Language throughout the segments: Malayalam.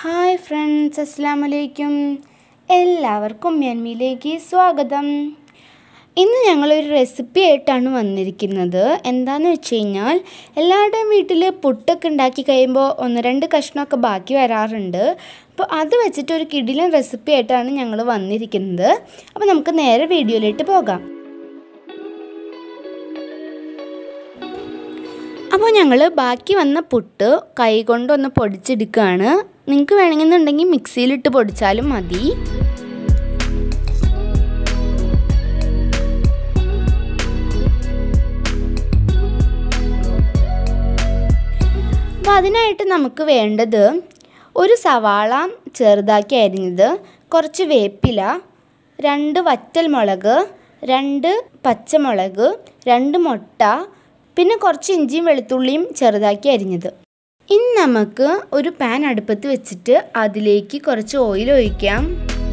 ഹായ് ഫ്രണ്ട്സ് അസ്സാം വലൈക്കും എല്ലാവർക്കും മ്യാൻമിയിലേക്ക് സ്വാഗതം ഇന്ന് ഞങ്ങളൊരു റെസിപ്പി ആയിട്ടാണ് വന്നിരിക്കുന്നത് എന്താണെന്ന് വെച്ച് കഴിഞ്ഞാൽ എല്ലാവരുടെയും വീട്ടിൽ പുട്ടൊക്കെ ഉണ്ടാക്കി കഴിയുമ്പോൾ ഒന്ന് രണ്ട് കഷ്ണമൊക്കെ ബാക്കി വരാറുണ്ട് അപ്പോൾ അത് വെച്ചിട്ട് ഒരു കിടിലൻ റെസിപ്പി ആയിട്ടാണ് ഞങ്ങൾ വന്നിരിക്കുന്നത് അപ്പോൾ നമുക്ക് നേരെ വീഡിയോയിലേക്ക് പോകാം അപ്പോൾ ഞങ്ങൾ ബാക്കി വന്ന പുട്ട് കൈ കൊണ്ടൊന്ന് പൊടിച്ചെടുക്കുകയാണ് നിങ്ങൾക്ക് വേണമെന്നുണ്ടെങ്കിൽ മിക്സിയിലിട്ട് പൊടിച്ചാലും മതി അപ്പോൾ അതിനായിട്ട് നമുക്ക് വേണ്ടത് ഒരു സവാള ചെറുതാക്കി അരിഞ്ഞത് കുറച്ച് വേപ്പില രണ്ട് വറ്റൽ മുളക് രണ്ട് പച്ചമുളക് രണ്ട് മുട്ട പിന്നെ കുറച്ച് ഇഞ്ചിയും വെളുത്തുള്ളിയും ചെറുതാക്കി അരിഞ്ഞത് ഇനി നമുക്ക് ഒരു പാൻ അടുപ്പത്ത് വെച്ചിട്ട് അതിലേക്ക് കുറച്ച് ഓയിൽ ഒഴിക്കാം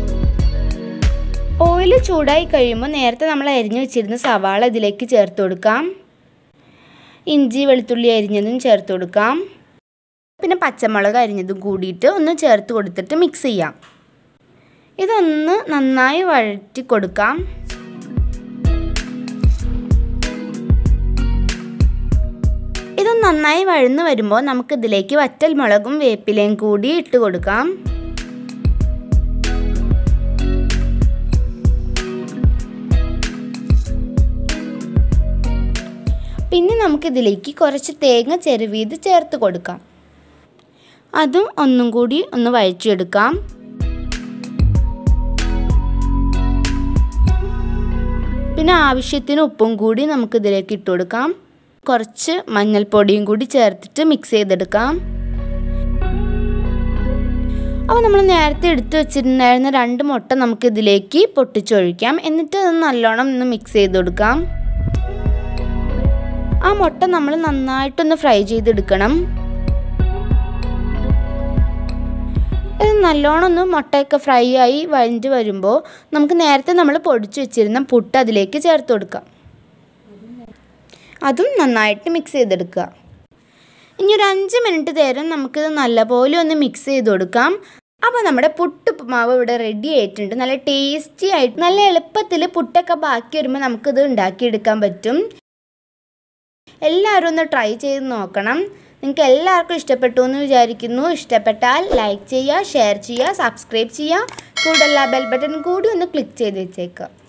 ഓയിൽ ചൂടായി കഴിയുമ്പോൾ നേരത്തെ നമ്മൾ അരിഞ്ഞു വെച്ചിരുന്ന സവാള ഇതിലേക്ക് ചേർത്ത് കൊടുക്കാം ഇഞ്ചി വെളുത്തുള്ളി അരിഞ്ഞതും ചേർത്ത് കൊടുക്കാം പിന്നെ പച്ചമുളക് അരിഞ്ഞതും കൂടിയിട്ട് ഒന്ന് ചേർത്ത് കൊടുത്തിട്ട് മിക്സ് ചെയ്യാം ഇതൊന്ന് നന്നായി വഴറ്റി കൊടുക്കാം ഇത് നന്നായി വഴന്ന് വരുമ്പോൾ നമുക്ക് ഇതിലേക്ക് വറ്റൽ മുളകും വേപ്പിലയും കൂടി ഇട്ട് കൊടുക്കാം പിന്നെ നമുക്കിതിലേക്ക് കുറച്ച് തേങ്ങ ചെരുവീത് ചേർത്ത് കൊടുക്കാം അതും ഒന്നും കൂടി ഒന്ന് വഴച്ചെടുക്കാം പിന്നെ ആവശ്യത്തിന് ഉപ്പും കൂടി നമുക്കിതിലേക്ക് ഇട്ട് കൊടുക്കാം കുറച്ച് മഞ്ഞൾപ്പൊടിയും കൂടി ചേർത്തിട്ട് മിക്സ് ചെയ്തെടുക്കാം അപ്പോൾ നമ്മൾ നേരത്തെ എടുത്തു വെച്ചിട്ടുണ്ടായിരുന്ന രണ്ട് മുട്ട നമുക്ക് ഇതിലേക്ക് പൊട്ടിച്ചൊഴിക്കാം എന്നിട്ട് അത് നല്ലോണം ഒന്ന് മിക്സ് ചെയ്ത് കൊടുക്കാം ആ മുട്ട നമ്മൾ നന്നായിട്ടൊന്ന് ഫ്രൈ ചെയ്തെടുക്കണം ഇത് നല്ലോണം ഒന്ന് മുട്ടയൊക്കെ ഫ്രൈ ആയി വഴഞ്ഞ് വരുമ്പോൾ നമുക്ക് നേരത്തെ നമ്മൾ പൊടിച്ചു വെച്ചിരുന്ന പുട്ട് അതിലേക്ക് ചേർത്ത് കൊടുക്കാം അതും നന്നായിട്ട് മിക്സ് ചെയ്തെടുക്കുക ഇനി ഒരു അഞ്ച് മിനിറ്റ് നേരം നമുക്കിത് നല്ലപോലെ ഒന്ന് മിക്സ് ചെയ്ത് കൊടുക്കാം അപ്പോൾ നമ്മുടെ പുട്ടുപ്പുമാവ് ഇവിടെ റെഡി ആയിട്ടുണ്ട് നല്ല ടേസ്റ്റി ആയിട്ട് നല്ല എളുപ്പത്തിൽ പുട്ടൊക്കെ ബാക്കി വരുമ്പോൾ നമുക്കിത് ഉണ്ടാക്കിയെടുക്കാൻ പറ്റും എല്ലാവരും ഒന്ന് ട്രൈ ചെയ്ത് നോക്കണം നിങ്ങൾക്ക് എല്ലാവർക്കും ഇഷ്ടപ്പെട്ടു എന്ന് വിചാരിക്കുന്നു ഇഷ്ടപ്പെട്ടാൽ ലൈക്ക് ചെയ്യുക ഷെയർ ചെയ്യുക സബ്സ്ക്രൈബ് ചെയ്യുക കൂടുതൽ ബെൽ ബട്ടൺ കൂടി ഒന്ന് ക്ലിക്ക് ചെയ്ത് വെച്ചേക്കുക